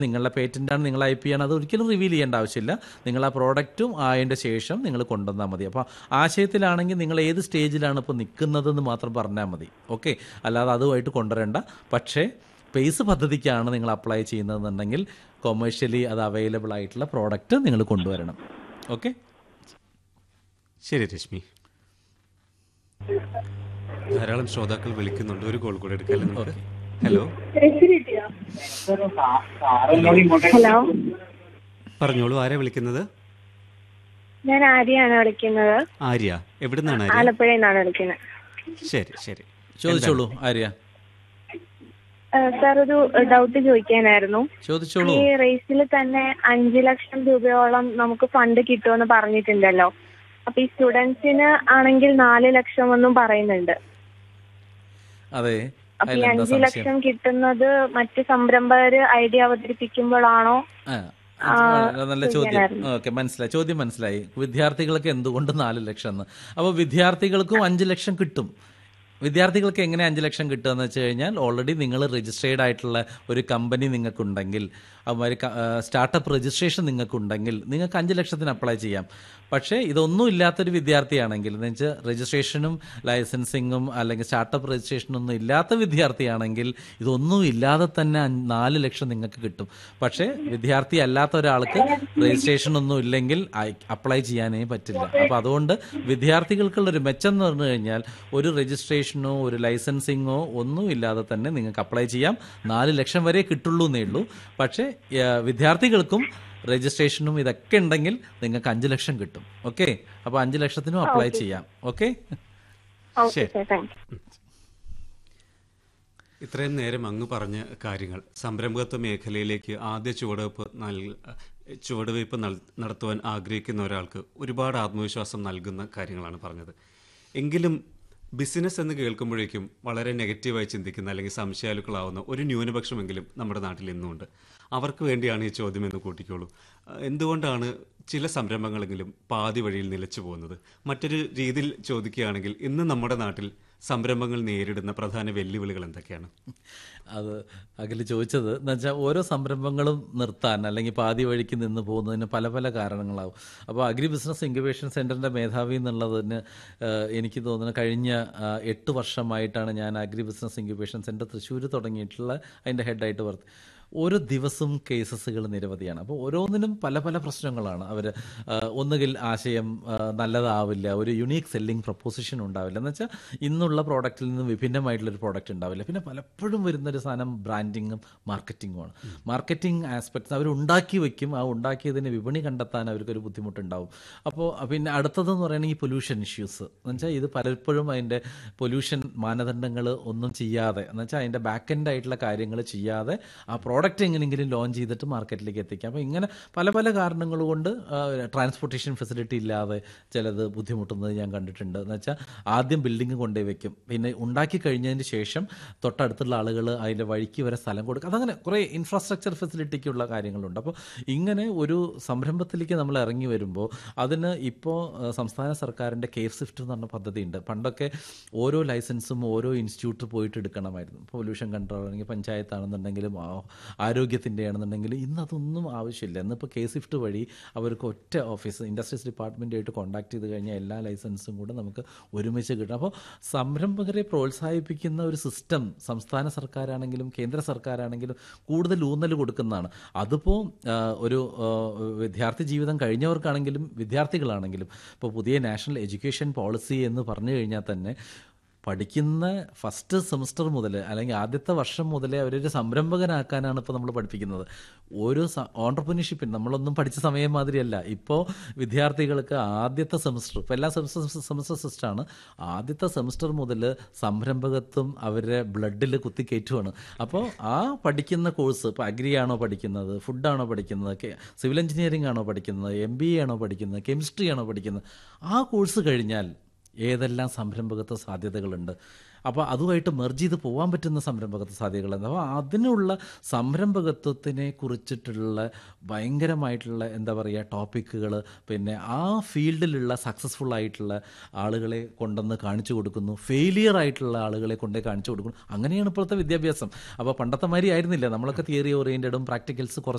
നിങ്ങളുടെ പേറ്റൻ്റാണ് നിങ്ങൾ I P ആണ് അത് ഒരിക്കലും റിവീൽ ചെയ്യേണ്ട ആവശ്യമില്ല നിങ്ങൾ ആ പ്രോഡക്റ്റും ആയതിൻ്റെ ശേഷം നിങ്ങൾ കൊണ്ടുവന്നാൽ മതി അപ്പോൾ ആശയത്തിലാണെങ്കിൽ നിങ്ങൾ ഏത് സ്റ്റേജിലാണ് ഇപ്പോൾ നിൽക്കുന്നതെന്ന് മാത്രം പറഞ്ഞാൽ മതി ഓക്കെ അല്ലാതെ അതുമായിട്ട് കൊണ്ടുവരേണ്ട പക്ഷേ പേസ് പദ്ധതിക്കാണ് നിങ്ങൾ അപ്ലൈ ചെയ്യുന്നതെന്നുണ്ടെങ്കിൽ കൊമേഴ്ഷ്യലി അത് അവൈലബിൾ ആയിട്ടുള്ള പ്രോഡക്റ്റ് നിങ്ങൾ കൊണ്ടുവരണം ഓക്കെ ശരി രശ്മി ധാരാളം ശ്രോതാക്കൾ വിളിക്കുന്നുണ്ട് ഒരു കോൾ കൂടെ എടുക്കാം അല്ലേ നമുക്ക് ഹലോ ഹലോ പറഞ്ഞോളൂ ആരാ വിളിക്കുന്നത് ഞാൻ ആര്യാണ് വിളിക്കുന്നത് ആര്യ എവിടെ നിന്നാണ് ആര്യ ആലപ്പുഴയിൽ നിന്നാണ് വിളിക്കുന്നത് ശരി ശരി ചോദിച്ചോളൂ ആര്യ സാർ ഒരു ഡൗട്ട് ചോദിക്കാനായിരുന്നു ചോദിച്ചോളൂ ഈ റേസിൽ തന്നെ അഞ്ചു ലക്ഷം രൂപയോളം നമുക്ക് ഫണ്ട് കിട്ടുമെന്ന് പറഞ്ഞിട്ടുണ്ടല്ലോ അപ്പൊ ഈ സ്റ്റുഡൻസിന് ആണെങ്കിൽ നാല് ലക്ഷം എന്നും പറയുന്നുണ്ട് അതെ അപ്പൊ ഈ അതിലെന്താ അഞ്ചു സംശയം ലക്ഷം കിട്ടുന്നത് മറ്റ് സംരംഭകര് ഐഡിയ അവതരിപ്പിക്കുമ്പോഴാണോ ആ, ആ, വളരെ നല്ല ചോദ്യം ചോദിക്കാനായിരുന്നു. ഓക്കെ മനസ്സിലായി ചോദ്യം മനസ്സിലായി വിദ്യാർത്ഥികൾക്ക് എന്തുകൊണ്ട് നാല് ലക്ഷം എന്ന് അപ്പോൾ വിദ്യാർത്ഥികൾക്കും അഞ്ച് ലക്ഷം കിട്ടും വിദ്യാർത്ഥികൾക്ക് എങ്ങനെ അഞ്ച് ലക്ഷം കിട്ടുക വെച്ച് കഴിഞ്ഞാൽ ഓൾറെഡി നിങ്ങൾ രജിസ്ട്രേഡ് ആയിട്ടുള്ള ഒരു കമ്പനി നിങ്ങൾക്കുണ്ടെങ്കിൽ അതുമാതിരി സ്റ്റാർട്ടപ്പ് രജിസ്ട്രേഷൻ നിങ്ങൾക്കുണ്ടെങ്കിൽ നിങ്ങൾക്ക് അഞ്ച് ലക്ഷത്തിന് അപ്ലൈ ചെയ്യാം പക്ഷേ ഇതൊന്നും ഇല്ലാത്തൊരു വിദ്യാർത്ഥിയാണെങ്കിൽ എന്ന് വെച്ചാൽ രജിസ്ട്രേഷനും ലൈസൻസിങ്ങും അല്ലെങ്കിൽ സ്റ്റാർട്ടപ്പ് രജിസ്ട്രേഷനും ഒന്നും ഇല്ലാത്ത വിദ്യാർത്ഥിയാണെങ്കിൽ ഇതൊന്നും ഇല്ലാതെ തന്നെ അഞ്ച്- നാല് ലക്ഷം നിങ്ങൾക്ക് കിട്ടും പക്ഷേ വിദ്യാർത്ഥി അല്ലാത്ത ഒരാൾക്ക് രജിസ്ട്രേഷൻ ഒന്നും ഇല്ലെങ്കിൽ അപ്ലൈ ചെയ്യാനേ പറ്റില്ല അപ്പോൾ അതുകൊണ്ട് വിദ്യാർത്ഥികൾക്കുള്ള ഒരു മെച്ചം എന്ന് പറഞ്ഞു കഴിഞ്ഞാൽ ഒരു രജിസ്ട്രേഷനോ ഒരു ലൈസൻസിങ്ങോ ഒന്നും ഇല്ലാതെ തന്നെ നിങ്ങൾക്ക് അപ്ലൈ ചെയ്യാം നാല് ലക്ഷം വരെ കിട്ടുള്ളൂ എന്നേ ഉള്ളൂ പക്ഷേ ഏഹ്, വിദ്യാർത്ഥികൾക്കും രജിസ്ട്രേഷനും ഇതൊക്കെ ഉണ്ടെങ്കിൽ നിങ്ങൾക്ക് അഞ്ച് ലക്ഷം കിട്ടും ഓക്കെ അപ്പോൾ അഞ്ച് ലക്ഷത്തിനും അപ്ലൈ ചെയ്യാം okay okay sir thank you ഇത്രയും നേരം അങ്ങ് പറഞ്ഞ കാര്യങ്ങൾ സംരംഭകത്വ മേഖലയിലേക്ക് ആദ്യ ചുവടുവയ്പ് നൽ ചുവടുവയ്പ് നൽ- നടത്തുവാൻ ആഗ്രഹിക്കുന്ന ഒരാൾക്ക് ഒരുപാട് ആത്മവിശ്വാസം നൽകുന്ന കാര്യങ്ങളാണ് പറഞ്ഞത് എങ്കിലും ബിസിനസ് എന്ന് കേൾക്കുമ്പോഴേക്കും വളരെ നെഗറ്റീവായി ചിന്തിക്കുന്ന അല്ലെങ്കിൽ സംശയാലുക്കളാവുന്ന ഒരു ന്യൂനപക്ഷമെങ്കിലും നമ്മുടെ നാട്ടിൽ ഇന്നുമുണ്ട് അവർക്ക് വേണ്ടിയാണ് ഈ ചോദ്യം എന്ന് കൂട്ടിക്കോളൂ അഹ് എന്തുകൊണ്ടാണ് ചില സംരംഭങ്ങളെങ്കിലും പാതി വഴിയിൽ നിലച്ചു പോകുന്നത് മറ്റൊരു രീതിയിൽ ചോദിക്കുകയാണെങ്കിൽ ഇന്ന് നമ്മുടെ നാട്ടിൽ സംരംഭങ്ങൾ നേരിടുന്ന പ്രധാന വെല്ലുവിളികൾ എന്തൊക്കെയാണ് അത് അഖിൽ ചോദിച്ചത് എന്ന് വെച്ചാൽ ഓരോ സംരംഭങ്ങളും നിർത്താൻ അല്ലെങ്കിൽ പാതി വഴിക്ക് നിന്ന് പോകുന്നതിന് പല പല കാരണങ്ങളാവും അപ്പോൾ അഗ്രി ബിസിനസ് ഇൻക്യുബേഷൻ സെൻറ്ററിൻ്റെ മേധാവി എന്നുള്ളതിന് ഏഹ്, എനിക്ക് തോന്നുന്നു കഴിഞ്ഞ ആ, എട്ട് വർഷമായിട്ടാണ് ഞാൻ agri business incubation centre Thrissur തുടങ്ങിയിട്ടുള്ള അതിൻ്റെ ഹെഡായിട്ട് വർക്ക് ഓരോ ദിവസവും കേസസുകൾ നിരവധിയാണ് അപ്പോൾ ഓരോന്നിനും പല പല പ്രശ്നങ്ങളാണ് അവർ ഒന്നുകിൽ ആശയം ആ, നല്ലതാവില്ല ഒരു യുണീക്ക് സെല്ലിംഗ് പ്രപ്പോസിഷൻ ഉണ്ടാവില്ല എന്ന് വെച്ചാൽ ഇന്നുള്ള പ്രോഡക്റ്റിൽ നിന്ന് വിഭിന്നമായിട്ടുള്ളൊരു പ്രോഡക്റ്റ് ഉണ്ടാവില്ല പിന്നെ പലപ്പോഴും വരുന്നൊരു സാധനം ബ്രാൻഡിങ്ങും മാർക്കറ്റിങ്ങുമാണ് മാർക്കറ്റിംഗ് ആസ്പെക്ട്സ് അവർ ഉണ്ടാക്കി വെക്കും ആ ഉണ്ടാക്കിയതിന് വിപണി കണ്ടെത്താൻ അവർക്കൊരു ബുദ്ധിമുട്ടുണ്ടാവും അപ്പോൾ പിന്നെ അടുത്തതെന്ന് പറയുന്നത് ഈ പൊല്യൂഷൻ ഇഷ്യൂസ് എന്ന് വെച്ചാൽ ഇത് പലപ്പോഴും അതിൻ്റെ പൊല്യൂഷൻ മാനദണ്ഡങ്ങൾ ഒന്നും ചെയ്യാതെ എന്ന് വെച്ചാൽ അതിൻ്റെ ബാക്ക് എൻഡ് ആയിട്ടുള്ള കാര്യങ്ങൾ ചെയ്യാതെ ആ പ്രോഡക്റ്റ് എങ്ങനെയെങ്കിലും ലോഞ്ച് ചെയ്തിട്ട് മാർക്കറ്റിലേക്ക് എത്തിക്കാം അപ്പോൾ ഇങ്ങനെ പല പല കാരണങ്ങൾ കൊണ്ട് ട്രാൻസ്പോർട്ടേഷൻ ഫെസിലിറ്റി ഇല്ലാതെ ചിലത് ബുദ്ധിമുട്ടുന്നത് ഞാൻ കണ്ടിട്ടുണ്ട് എന്ന് വെച്ചാൽ ആദ്യം ബിൽഡിംഗ് കൊണ്ടുപോയി വെക്കും പിന്നെ ഉണ്ടാക്കി കഴിഞ്ഞതിന് ശേഷം തൊട്ടടുത്തുള്ള ആളുകൾ അതിൻ്റെ വഴിക്ക് വരെ സ്ഥലം കൊടുക്കും അതങ്ങനെ കുറേ ഇൻഫ്രാസ്ട്രക്ചർ ഫെസിലിറ്റിക്കുള്ള കാര്യങ്ങളുണ്ട് അപ്പോൾ ഇങ്ങനെ ഒരു സംരംഭത്തിലേക്ക് നമ്മൾ ഇറങ്ങി വരുമ്പോൾ അതിന് ഇപ്പോൾ സംസ്ഥാന സർക്കാരിൻ്റെ കെയർ സ്വിഫ്റ്റ് എന്ന് പറഞ്ഞ പദ്ധതിയുണ്ട് പണ്ടൊക്കെ ഓരോ ലൈസൻസും ഓരോ ഇൻസ്റ്റിറ്റ്യൂട്ട് പോയിട്ട് എടുക്കണമായിരുന്നു പൊല്യൂഷൻ കൺട്രോൾ അല്ലെങ്കിൽ പഞ്ചായത്താണെന്നുണ്ടെങ്കിലും ആ- ആരോഗ്യത്തിൻ്റെ ആണെന്നുണ്ടെങ്കിലും ഇന്ന് അതൊന്നും ആവശ്യമില്ല ഇന്നിപ്പോൾ കെ സ്വിഫ്റ്റ് വഴി അവർക്ക് ഒറ്റ ഓഫീസ് ഇൻഡസ്ട്രീസ് ഡിപ്പാർട്ട്മെൻറ്റുമായിട്ട് കോൺടാക്ട് ചെയ്ത് കഴിഞ്ഞാൽ എല്ലാ ലൈസൻസും കൂടെ നമുക്ക് ഒരുമിച്ച് കിട്ടും അപ്പോൾ സംരംഭകരെ പ്രോത്സാഹിപ്പിക്കുന്ന ഒരു സിസ്റ്റം സംസ്ഥാന സർക്കാരാണെങ്കിലും കേന്ദ്ര സർക്കാരാണെങ്കിലും കൂടുതൽ ഊന്നൽ കൊടുക്കുന്നതാണ് അതിപ്പോൾ ആ, ഒരു ആ, വിദ്യാർത്ഥി ജീവിതം കഴിഞ്ഞവർക്കാണെങ്കിലും വിദ്യാർത്ഥികളാണെങ്കിലും ഇപ്പോൾ പുതിയ നാഷണൽ എഡ്യൂക്കേഷൻ പോളിസി എന്ന് പറഞ്ഞു കഴിഞ്ഞാൽ തന്നെ പഠിക്കുന്ന ഫസ്റ്റ് സെമിസ്റ്റർ മുതൽ അല്ലെങ്കിൽ ആദ്യത്തെ വർഷം മുതലേ അവരൊരു സംരംഭകനാക്കാനാണ് ഇപ്പോൾ നമ്മൾ പഠിപ്പിക്കുന്നത് ഓരോ ഓണ്ടർപ്രണർഷിപ്പിന് നമ്മളൊന്നും പഠിച്ച സമയം മാതിരിയല്ല ഇപ്പോൾ വിദ്യാർത്ഥികൾക്ക് ആദ്യത്തെ സെമിസ്റ്റർ ഇപ്പോൾ എല്ലാ സെമിസ്റ്റർ സെമിസ്റ്റർ സിസ്റ്റമാണ് ആദ്യത്തെ സെമിസ്റ്റർ മുതൽ സംരംഭകത്വം അവരുടെ ബ്ലഡിൽ കുത്തിക്കയറ്റുവാണ് അപ്പോൾ ആ പഠിക്കുന്ന കോഴ്സ് ഇപ്പോൾ അഗ്രി ആണോ പഠിക്കുന്നത് ഫുഡാണോ പഠിക്കുന്നത് കെ- സിവിൽ എഞ്ചിനീയറിംഗ് ആണോ പഠിക്കുന്നത് എം ബി എ ആണോ പഠിക്കുന്നത് കെമിസ്ട്രി ആണോ പഠിക്കുന്നത് ആ കോഴ്സ് കഴിഞ്ഞാൽ ഏതെല്ലാം സംരംഭകത്വ സാധ്യതകളുണ്ട് അപ്പോൾ അതുമായിട്ട് മെർജ് ചെയ്ത് പോകാൻ പറ്റുന്ന സംരംഭകത്വ സാധ്യതകൾ അപ്പോൾ അതിനുള്ള സംരംഭകത്വത്തിനെ കുറിച്ചിട്ടുള്ള ഭയങ്കരമായിട്ടുള്ള എന്താ പറയുക ടോപ്പിക്കുകൾ പിന്നെ ആ ഫീൽഡിലുള്ള സക്സസ്ഫുൾ ആയിട്ടുള്ള ആളുകളെ കൊണ്ടുവന്ന് കാണിച്ചു കൊടുക്കുന്നു ഫെയിലിയർ ആയിട്ടുള്ള ആളുകളെ കൊണ്ടേ കാണിച്ചു കൊടുക്കുന്നു അങ്ങനെയാണ് ഇപ്പോഴത്തെ വിദ്യാഭ്യാസം അപ്പോൾ പണ്ടത്തെ മാതിരി ആയിരുന്നില്ല നമ്മളൊക്കെ തിയറി ഓറിയൻറ്റഡും പ്രാക്ടിക്കൽസ് കുറച്ച്